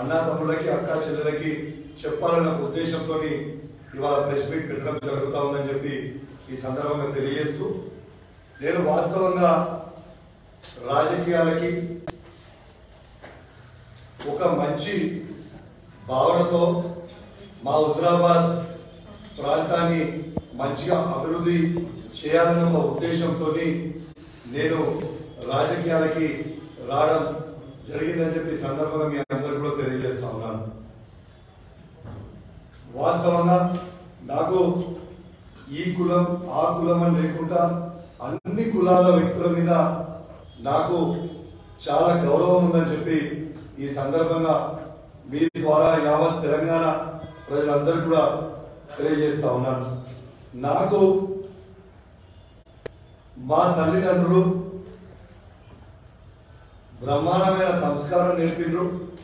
అన్నా తమ్ముళ్ళకి అక్క చెల్లెలకి చెప్పాలన్న ఒక ఉద్దేశంతో ఇవాళ ప్రెస్ మీట్ పెట్టడం జరుగుతూ ఉందని చెప్పి ఈ సందర్భంగా తెలియజేస్తూ నేను వాస్తవంగా రాజకీయాలకి ఒక మంచి భావనతో మా హుజరాబాద్ ప్రాంతాన్ని మంచిగా అభివృద్ధి చేయాలన్న ఒక ఉద్దేశంతో నేను రాజకీయాలకి రావడం జరిగిందని చెప్పి ఈ సందర్భంగా మీ అందరికీ కూడా తెలియజేస్తా ఉన్నాను వాస్తవంగా నాకు ఈ కులం ఆ కులం అని లేకుండా అన్ని కులాల వ్యక్తుల మీద నాకు చాలా గౌరవం ఉందని చెప్పి ఈ సందర్భంగా మీ ద్వారా యావత్ తెలంగాణ ప్రజలందరూ కూడా తెలియజేస్తా ఉన్నాను నాకు మా తల్లిదండ్రులు బ్రహ్మాండమైన సంస్కారం నేర్పిండ్రు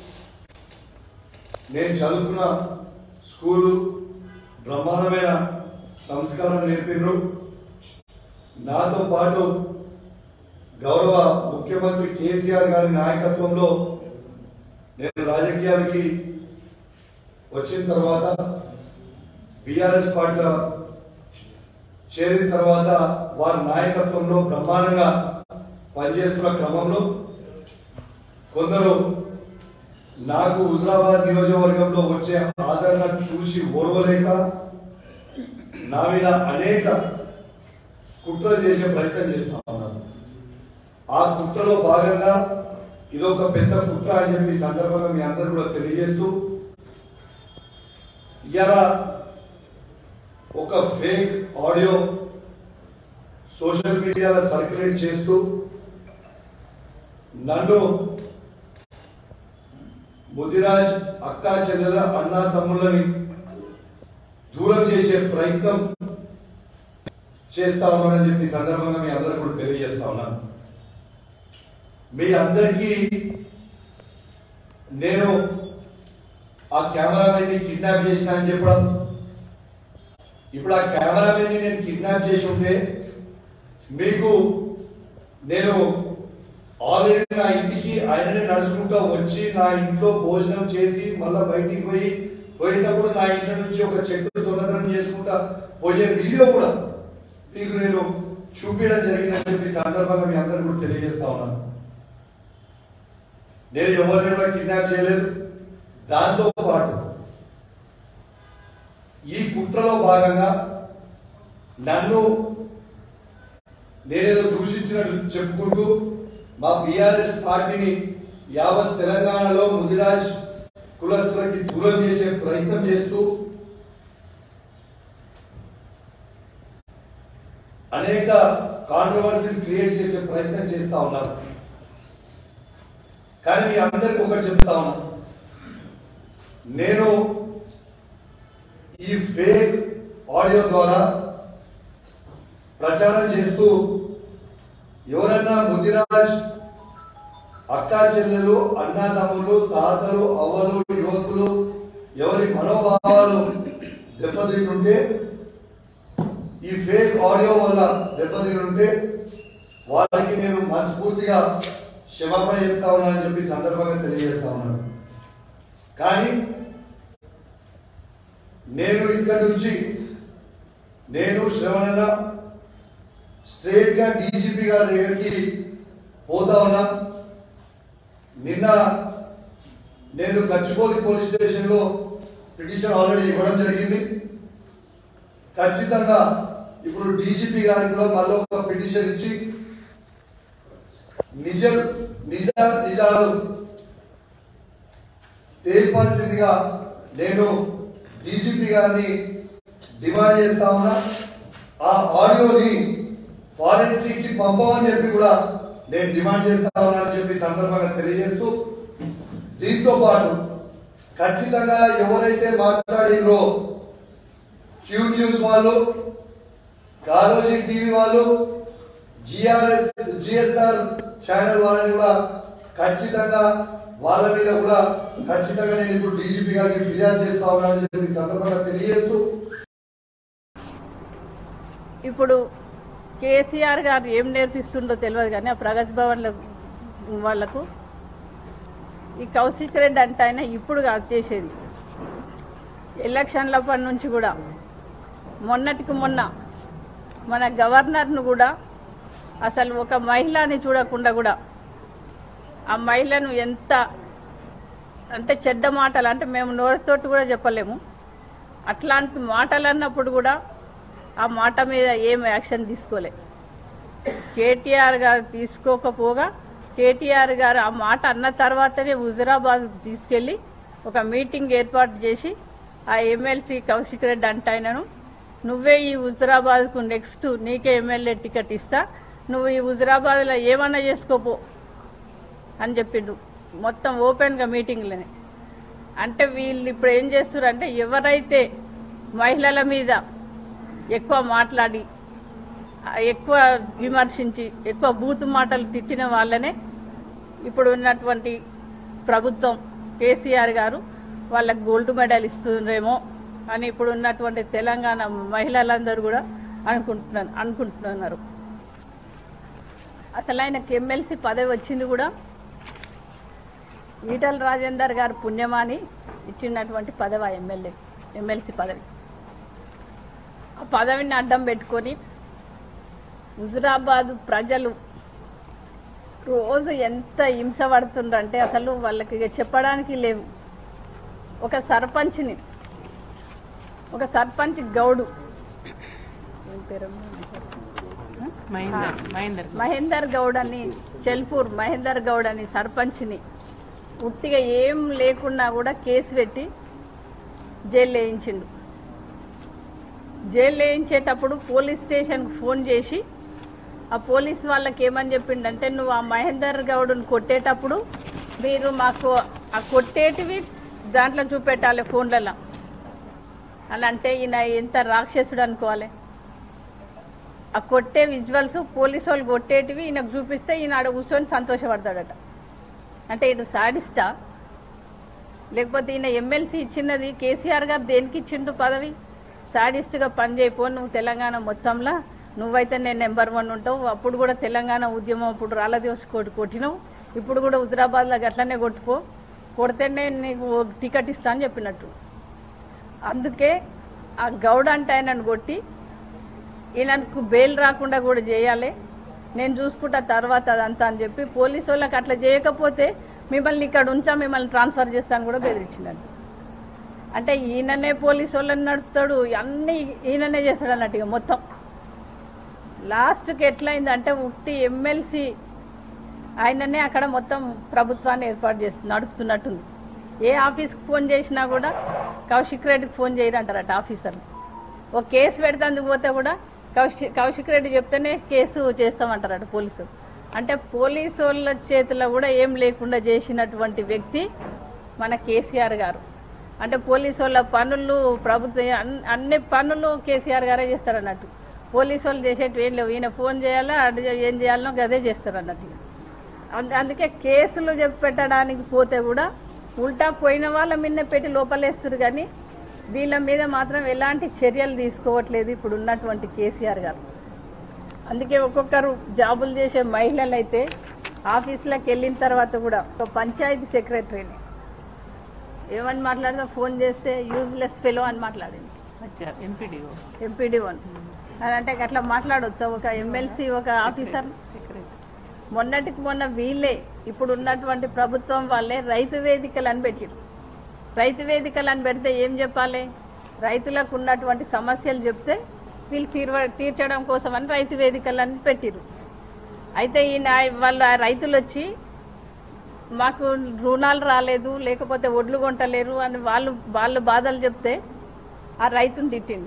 నేను చదువుకున్న స్కూలు బ్రహ్మాండమైన సంస్కారం నేర్పిండ్రు నాతో పాటు గౌరవ ముఖ్యమంత్రి కేసీఆర్ గారి నాయకత్వంలో నేను రాజకీయాలకి వచ్చిన తర్వాత బీఆర్ఎస్ పార్టీలో చేరిన తర్వాత వారి నాయకత్వంలో బ్రహ్మాండంగా పనిచేస్తున్న క్రమంలో కొందరు నాకు హుజరాబాద్ నియోజకవర్గంలో వచ్చే ఆదరణ చూసి ఓర్వలేక నా మీద అనేక కుట్రలు చేసే ప్రయత్నం చేస్తా ఉన్నారు ఆ కుట్రలో భాగంగా ఇదొక పెద్ద కుట్ర అని చెప్పి ఈ సందర్భంగా మీ అందరూ కూడా తెలియజేస్తూ ఇలా ఒక fake audio social media circulate చేస్తూ నన్ను ముదిరాజ్ అక్కా చెల్లెల అన్నా తమ్ముళ్ళని దూరం చేసే ప్రయత్నం చేస్తా ఉన్నానని చెప్పి ఈ సందర్భంగా మీ అందరూ కూడా తెలియజేస్తా ఉన్నాను మీ అందరికీ నేను ఆ కెమెరామెన్ ని కిడ్నాప్ చేసిన అని చెప్పడం ఇప్పుడు ఆ కెమెరామెన్ ని నేను కిడ్నాప్ చేసి ఉంటే మీకు నేను ఆల్రెడీ నా ఇంటికి ఆయననే నడుచుకుంటూ వచ్చి నా ఇంట్లో భోజనం చేసి మళ్ళా బయటికి పోయి పోయేటప్పుడు నా ఇంట్లో నుంచి ఒక చెట్టు దొంగతనం చేసుకుంటా పోయే వీడియో కూడా మీకు నేను చూపించడం జరిగిందని చెప్పి ఈ సందర్భంగా మీ అందరికీ కూడా తెలియజేస్తా ఉన్నాను నేను ఎవరిని కూడా కిడ్నాప్ చేయలేదు దాంతో పాటు ఈ కుట్రలో భాగంగా నన్ను నేనేదో దూషించినట్టు చెప్పుకుంటూ మా బీఆర్ఎస్ పార్టీని యావత్ తెలంగాణలో ముదిరాజ్ కులస్తులకి దూరం చేసే ప్రయత్నం చేస్తూ అనేక కాంట్రవర్సీని క్రియేట్ చేసే ప్రయత్నం చేస్తా ఉన్నారు కానీ మీ అందరికి ఒకటి చెప్తా ఉన్నా నేను ఈ ఫేక్ ఆడియో ద్వారా ప్రచారం చేస్తూ ఎవరన్నా ముదిరాజ్ అక్కా చెల్లెలు అన్నదమ్ములు తాతలు అవ్వలు యువకులు ఎవరి మనోభావాలు దెబ్బతింటుంటే ఈ ఫేక్ ఆడియో వల్ల దెబ్బతింటుంటే వాళ్ళకి నేను మనస్ఫూర్తిగా క్షమాపణ చెప్తా ఉన్నా అని చెప్పి ఈ సందర్భంగా తెలియజేస్తా ఉన్నాను కానీ నేను ఇక్కడి నుంచి నేను శ్రవణ స్ట్రేట్ గా డీజీపీ గారి దగ్గరికి పోతా ఉన్నా నిన్న నేను గచ్చిబౌలి పోలీస్ స్టేషన్ లో పిటిషన్ ఆల్రెడీ ఇవ్వడం జరిగింది ఖచ్చితంగా ఇప్పుడు డీజీపీ గారికి కూడా మళ్ళీ ఒక పిటిషన్ ఇచ్చి నిజ నిజ నిజాలు తేల్పాల్సిందిగా నేను డీజీపీ గారిని డిమాండ్ చేస్తా ఉన్నా ఆ ఆడియోని ఫారెన్సిక్ కి పంపమని చెప్పి కూడా నేను డిమాండ్ చేస్తా ఉన్నా అని చెప్పి ఈ సందర్భంగా తెలియజేస్తూ దీంతో పాటు ఖచ్చితంగా ఎవరైతే మాట్లాడిండ్రో క్యూ న్యూస్ వాళ్ళు కాలోజీ టీవీ వాళ్ళు జిఆర్ఎస్ జిఎస్ఆర్ ఛానల్ వాళ్ళని కూడా ఖచ్చితంగా వాళ్ళ మీద కూడా ఖచ్చితంగా నేను ఇప్పుడు డీజీపీ గారికి ఫిర్యాదు చేస్తా ఉన్నానని చెప్పి ఈ సందర్భంగా తెలియజేస్తూ ఇప్పుడు కేసీఆర్ గారు ఏం నేర్పిస్తుండో తెలియదు కానీ ఆ ప్రగతి భవన్ల వాళ్ళకు ఈ కౌశిక్ రెడ్డి అంటే ఆయన ఇప్పుడు కాదు చేసేది ఎలక్షన్లప్పటి నుంచి కూడా మొన్నటికి మొన్న మన గవర్నర్ను కూడా అసలు ఒక మహిళని చూడకుండా కూడా ఆ మహిళను ఎంత అంటే చెడ్డ మాటలు అంటే మేము నోరుతోటి కూడా చెప్పలేము అట్లాంటి మాటలు అన్నప్పుడు కూడా ఆ మాట మీద ఏం యాక్షన్ తీసుకోలే కేటీఆర్ గారు తీసుకోకపోగా కేటీఆర్ గారు ఆ మాట అన్న తర్వాతనే హుజురాబాద్ తీసుకెళ్లి ఒక మీటింగ్ ఏర్పాటు చేసి ఆ ఎమ్మెల్సీ కౌశిక్ రెడ్డి అంటాయనను నువ్వే ఈ హుజురాబాద్కు నెక్స్ట్ నీకే ఎమ్మెల్యే టికెట్ ఇస్తా నువ్వు ఈ హుజురాబాద్లో ఏమన్నా చేసుకోపో అని చెప్పిండు మొత్తం ఓపెన్గా మీటింగ్లోనే అంటే వీళ్ళు ఇప్పుడు ఏం చేస్తున్నారు అంటే ఎవరైతే మహిళల మీద ఎక్కువ మాట్లాడి ఆ ఎక్కువ విమర్శించి ఎక్కువ బూతు మాటలు తిట్టిన వాళ్ళనే ఇప్పుడు ఉన్నటువంటి ప్రభుత్వం కేసీఆర్ గారు వాళ్ళకి గోల్డ్ మెడల్ ఇస్తుండ్రేమో అని ఇప్పుడు ఉన్నటువంటి తెలంగాణ మహిళలందరూ కూడా అనుకుంటున్నారు అనుకుంటున్నారు అసలు ఆయనకి ఎమ్మెల్సీ పదవి వచ్చింది కూడా ఈటల రాజేందర్ గారు పుణ్యమాని ఇచ్చినటువంటి పదవి ఆ ఎమ్మెల్యే ఎమ్మెల్సీ పదవి ఆ పదవిని అడ్డం పెట్టుకొని హుజురాబాద్ ప్రజలు రోజు ఎంత హింస పడుతుండ్రంటే అసలు వాళ్ళకి ఇక చెప్పడానికి లేవు ఒక సర్పంచ్ని ఒక సర్పంచ్ గౌడు ఏం పేరమ్మా? మహేందర్ మహేందర్ మహేందర్ గౌడ్ అని చెల్పూర్ మహేందర్ గౌడ్ అని సర్పంచ్ని ఉట్టిగా ఏం లేకున్నా కూడా కేసు పెట్టి జైలు వేయించిండు జైలు వేయించేటప్పుడు పోలీస్ స్టేషన్కి ఫోన్ చేసి ఆ పోలీస్ వాళ్ళకి ఏమని చెప్పిండంటే నువ్వు ఆ మహేందర్ గౌడ్ని కొట్టేటప్పుడు మీరు మాకు ఆ కొట్టేటివి దాంట్లో చూపెట్టాలి ఫోన్లలో అని అంటే ఈయన ఎంత రాక్షసుడు అనుకోవాలి ఆ కొట్టే విజువల్స్ పోలీసు వాళ్ళు కొట్టేటివి ఈయనకు చూపిస్తే ఈయన ఆడ కూర్చొని సంతోషపడతాడట అంటే ఇటు సాడిస్టా లేకపోతే ఈయన ఎమ్మెల్సీ ఇచ్చినది కేసీఆర్ గారు దేనికి ఇచ్చిండు పదవి సాడిస్ట్గా పనిచేయపో నువ్వు తెలంగాణ మొత్తంలో నువ్వైతే నేను నెంబర్ వన్ ఉంటావు అప్పుడు కూడా తెలంగాణ ఉద్యమం అప్పుడు రాళ్ళ దివస్ కొట్టి కొట్టినావు ఇప్పుడు కూడా హుజరాబాద్లో అట్లనే కొట్టుకో కొడితేనే నీకు టికెట్ ఇస్తా అని చెప్పినట్టు అందుకే ఆ గౌడ అంటే ఆయనను కొట్టి ఈయనకు బెయిల్ రాకుండా కూడా చేయాలి నేను చూసుకుంటా తర్వాత అదంతా అని చెప్పి పోలీసు వాళ్ళకి అట్లా చేయకపోతే మిమ్మల్ని ఇక్కడ ఉంచా మిమ్మల్ని ట్రాన్స్ఫర్ చేస్తాను కూడా బెదిరించినట్టు అంటే ఈయననే పోలీసు వాళ్ళని నడుపుతాడు అన్నీ ఈయననే చేస్తాడు అన్నట్టు ఇక మొత్తం లాస్ట్కి ఎట్లయిందంటే ఉట్టి ఎమ్మెల్సీ ఆయననే అక్కడ మొత్తం ప్రభుత్వాన్ని ఏర్పాటు చేస్తు నడుపుతున్నట్టుంది ఏ ఆఫీస్కి ఫోన్ చేసినా కూడా కౌశిక్ రెడ్డికి ఫోన్ చేయరంటారట ఆఫీసర్లు ఒక కేసు పెడతాందుకు పోతే కూడా కౌశిక్ కౌశిక్ రెడ్డి చెప్తేనే కేసు చేస్తామంటారట పోలీసు అంటే పోలీసు వాళ్ళ చేతిలో కూడా ఏం లేకుండా చేసినటువంటి వ్యక్తి మన కేసీఆర్ గారు అంటే పోలీసు వాళ్ళ పనులు ప్రభుత్వం అన్- అన్ని పనులు కేసీఆర్ గారే చేస్తారన్నట్టు పోలీసు వాళ్ళు చేసేటివి ఏం లేవు ఈయన ఫోన్ చేయాలా అటు చే- ఏం చేయాలనో గదే చేస్తారు అన్నట్టు అంద- అందుకే కేసులు చెప్పి పెట్టడానికి పోతే కూడా ఉల్టా పోయిన వాళ్ళ మీద పెట్టి లోపలేస్తారు కానీ వీళ్ళ మీద మాత్రం ఎలాంటి చర్యలు తీసుకోవట్లేదు ఇప్పుడు ఉన్నటువంటి కేసీఆర్ గారు అందుకే ఒక్కొక్కరు జాబులు చేసే మహిళలు అయితే ఆఫీసులకు వెళ్ళిన తర్వాత కూడా ఒక పంచాయతీ సెక్రటరీని ఏమని మాట్లాడితే ఫోన్ చేస్తే యూజ్లెస్ ఫెలో అని మాట్లాడింది వచ్చారు ఎంపీడీఓ ఎంపీడీ వన్ అని అంటే అట్లా మాట్లాడొచ్చా ఒక ఎమ్మెల్సీ ఒక ఆఫీసర్ సెక్రటరీ మొన్నటికి మొన్న వీళ్ళే ఇప్పుడు ఉన్నటువంటి ప్రభుత్వం వాళ్ళే రైతు వేదికలు అని పెట్టారు రైతు వేదికలు అని పెడితే ఏం చెప్పాలి రైతులకు ఉన్నటువంటి సమస్యలు చెప్తే వీళ్ళు తీర్వ తీర్చడం కోసం అని రైతు వేదికలు అని పెట్టిరు అయితే ఈయన వాళ్ళు ఆ రైతులు వచ్చి మాకు రుణాలు రాలేదు లేకపోతే ఒడ్లు కొంటలేరు అని వాళ్ళు వాళ్ళు బాధలు చెప్తే ఆ రైతుని తిట్టింది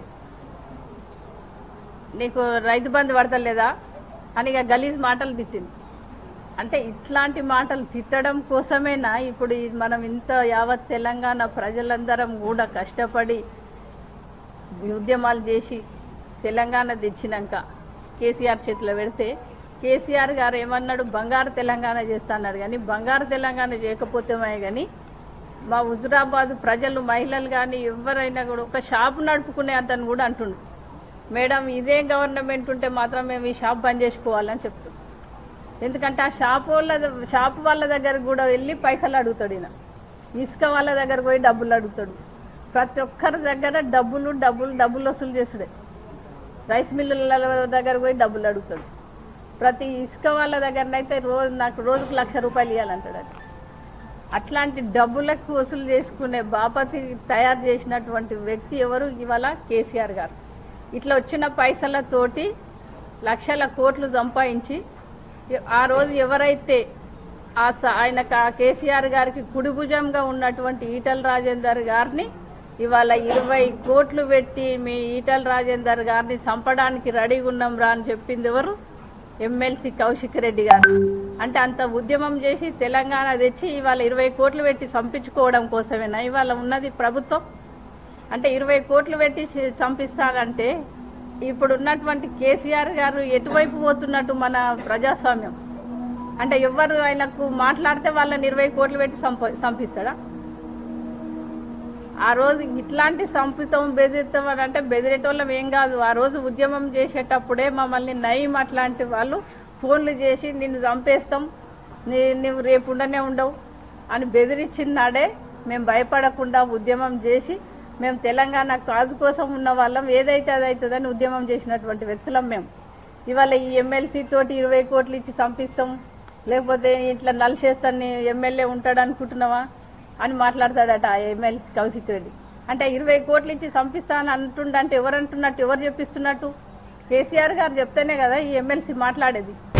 నీకు రైతు బంధు పడతలేదా అని ఇక గలీజ్ మాటలు తిట్టింది అంటే ఇట్లాంటి మాటలు తిట్టడం కోసమేనా ఇప్పుడు ఈ మనం ఇంత యావత్ తెలంగాణ ప్రజలందరం కూడా కష్టపడి ఉద్యమాలు చేసి తెలంగాణ తెచ్చినాక కేసీఆర్ చేతిలో పెడితే కేసీఆర్ గారు ఏమన్నాడు బంగారు తెలంగాణ చేస్తా అన్నాడు కానీ బంగారు తెలంగాణ చేయకపోతే కానీ మా హుజురాబాద్ ప్రజలు మహిళలు కానీ ఎవరైనా కూడా ఒక షాప్ నడుపుకునే అతను కూడా అంటుండు మేడం ఇదే గవర్నమెంట్ ఉంటే మాత్రం మేము ఈ షాప్ బంద్ చేసుకోవాలని చెప్తున్నాం ఎందుకంటే ఆ షాప్ వాళ్ళ షాప్ వాళ్ళ దగ్గర కూడా వెళ్ళి పైసలు అడుగుతాడు ఈయన ఇసుక వాళ్ళ దగ్గర పోయి డబ్బులు అడుగుతాడు ప్రతి ఒక్కరి దగ్గర డబ్బులు డబ్బులు డబ్బులు వసూలు చేసుడే రైస్ మిల్లుల దగ్గర పోయి డబ్బులు అడుగుతాడు ప్రతి ఇసుక వాళ్ళ దగ్గరనైతే రోజు నాకు రోజుకు లక్ష రూపాయలు ఇవ్వాలంటాడు అది అట్లాంటి డబ్బులకు వసూలు చేసుకునే బాపతి తయారు చేసినటువంటి వ్యక్తి ఎవరు ఇవాళ కేసీఆర్ గారు ఇట్లా వచ్చిన పైసలతోటి లక్షల కోట్లు సంపాదించి ఆ రోజు ఎవరైతే ఆ స- ఆయన కా- కేసీఆర్ గారికి కుడి భుజంగా ఉన్నటువంటి ఈటల రాజేందర్ గారిని ఇవాళ ఇరవై కోట్లు పెట్టి మీ ఈటల రాజేందర్ గారిని చంపడానికి రెడీగా ఉన్నాం రా అని చెప్పింది ఎవరు ఎమ్మెల్సీ కౌశిక్ రెడ్డి గారు అంటే అంత ఉద్యమం చేసి తెలంగాణ తెచ్చి ఇవాళ ఇరవై కోట్లు పెట్టి చంపించుకోవడం కోసమేనా ఇవాళ ఉన్నది ప్రభుత్వం అంటే ఇరవై కోట్లు పెట్టి చి- చంపిస్తారంటే ఇప్పుడు ఉన్నటువంటి కేసీఆర్ గారు ఎటువైపు పోతున్నట్టు మన ప్రజాస్వామ్యం అంటే ఎవరు ఆయనకు మాట్లాడితే వాళ్ళని ఇరవై కోట్లు పెట్టి చంప చంపిస్తాడా ఆ రోజు ఇట్లాంటి సంపితం బెదిరితం అని అంటే బెదిరేటోళ్ళం ఏం కాదు ఆ రోజు ఉద్యమం చేసేటప్పుడే మమ్మల్ని నయం అట్లాంటి వాళ్ళు ఫోన్లు చేసి నిన్ను చంపేస్తాం నీ నువ్వు రేపు ఉండనే ఉండవు అని బెదిరించినాడే మేము భయపడకుండా ఉద్యమం చేసి మేము తెలంగాణ కాజు కోసం ఉన్న వాళ్ళం ఏదైతే అది అవుతుందని ఉద్యమం చేసినటువంటి వ్యక్తులం మేము ఇవాళ ఈ ఎమ్మెల్సీ తోటి ఇరవై కోట్లు ఇచ్చి చంపిస్తాం లేకపోతే ఇట్లా నలిసేస్తాను ఎమ్మెల్యే ఉంటాడు అనుకుంటున్నావా అని మాట్లాడతాడట ఆ ఎమ్మెల్సీ కౌశిక్ రెడ్డి అంటే ఇరవై కోట్లు ఇచ్చి చంపిస్తా అని అంటుండంటే ఎవరు అంటున్నట్టు ఎవరు చెప్పిస్తున్నట్టు కేసీఆర్ గారు చెప్తేనే కదా ఈ ఎమ్మెల్సీ మాట్లాడేది